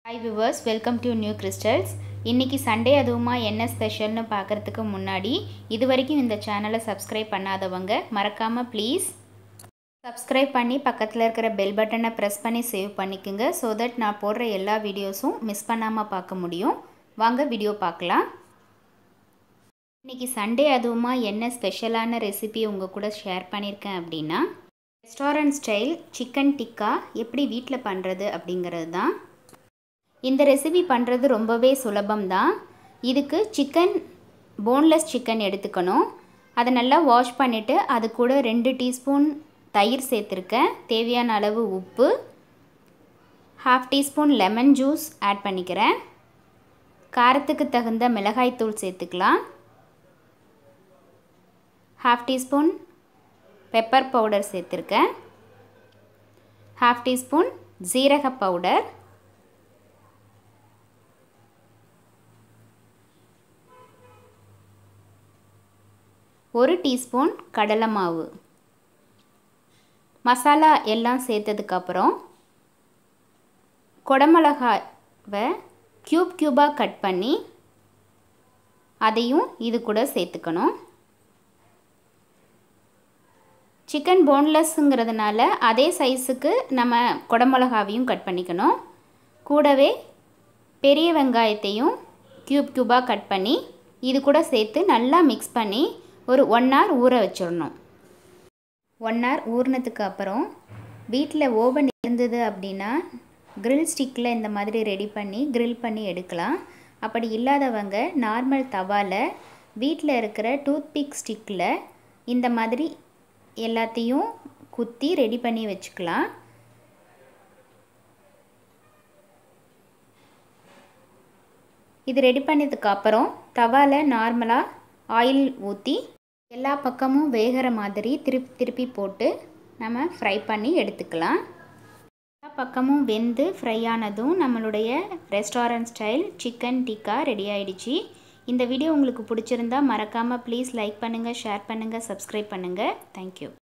hi viewers welcome to new crystals இன்றைக்கி Sunday அதுவுமா என்ன ஸ்பெஷல்னு பார்க்குறதுக்கு முன்னாடி இது வரைக்கும் இந்த சேனலை சப்ஸ்கிரைப் பண்ணாதவங்க மறக்காமல் ப்ளீஸ் சப்ஸ்கிரைப் பண்ணி பக்கத்தில் இருக்கிற பெல் பட்டனை ப்ரெஸ் பண்ணி சேவ் பண்ணிக்கோங்க ஸோ தட் நான் போடுற எல்லா வீடியோஸும் மிஸ் பண்ணாமல் பார்க்க முடியும் வாங்க வீடியோ பார்க்கலாம் இன்றைக்கி சண்டே அதுவுமா என்ன ஸ்பெஷலான ரெசிபி உங்கள் கூட ஷேர் பண்ணியிருக்கேன் அப்படின்னா ரெஸ்டாரண்ட் ஸ்டைல் சிக்கன் டிக்கா எப்படி வீட்டில் பண்ணுறது அப்படிங்கிறது தான் இந்த ரெசிபி பண்ணுறது ரொம்பவே சுலபம்தான் இதுக்கு சிக்கன் போன்லெஸ் சிக்கன் எடுத்துக்கணும் அதை நல்லா வாஷ் பண்ணிவிட்டு அது கூட ரெண்டு டீஸ்பூன் தயிர் சேர்த்துருக்கேன் தேவையான அளவு உப்பு half teaspoon lemon juice add பண்ணிக்கிறேன் காரத்துக்கு தகுந்த மிளகாய்த்தூள் சேர்த்துக்கலாம் ஹாஃப் டீஸ்பூன் பெப்பர் பவுடர் சேர்த்துருக்கேன் ஹாஃப் டீஸ்பூன் ஜீரக பவுடர் ஒரு டீஸ்பூன் கடலை மாவு மசாலா எல்லாம் சேர்த்ததுக்கப்புறம் குடமிளகாவை க்யூப் க்யூபாக கட் பண்ணி அதையும் இது கூட சேர்த்துக்கணும் சிக்கன் போன்லெஸ்ஸுங்கிறதுனால அதே சைஸுக்கு நம்ம குடமிளகாவையும் கட் பண்ணிக்கணும் கூடவே பெரிய வெங்காயத்தையும் க்யூப் க்யூபாக கட் பண்ணி இது கூட சேர்த்து நல்லா மிக்ஸ் பண்ணி ஒரு ஒன் ஹவர் ஊற வச்சிடணும் ஒன் ஹவர் ஊறினதுக்கு அப்புறம் வீட்டில் ஓவன் இருந்தது அப்படின்னா க்ரில் ஸ்டிக்கில் இந்த மாதிரி ரெடி பண்ணி க்ரில் பண்ணி எடுக்கலாம் அப்படி இல்லாதவங்க நார்மல் தவாவில் வீட்டில் இருக்கிற டூத்பிக் ஸ்டிக்கில் இந்த மாதிரி எல்லாத்தையும் குத்தி ரெடி பண்ணி வச்சுக்கலாம் இது ரெடி பண்ணதுக்கப்புறம் தவாவில் நார்மலாக ஆயில் ஊற்றி எல்லா பக்கமும் வேகிற மாதிரி திருப்பி திருப்பி போட்டு நம்ம ஃப்ரை பண்ணி எடுத்துக்கலாம் எல்லா பக்கமும் வெந்து ஃப்ரை ஆனதும் நம்மளுடைய restaurant style chicken tikka ready ஆகிடுச்சு இந்த வீடியோ உங்களுக்கு பிடிச்சிருந்தா மறக்காமல் ப்ளீஸ் லைக் பண்ணுங்கள் ஷேர் பண்ணுங்கள் சப்ஸ்கிரைப் பண்ணுங்கள் தேங்க்யூ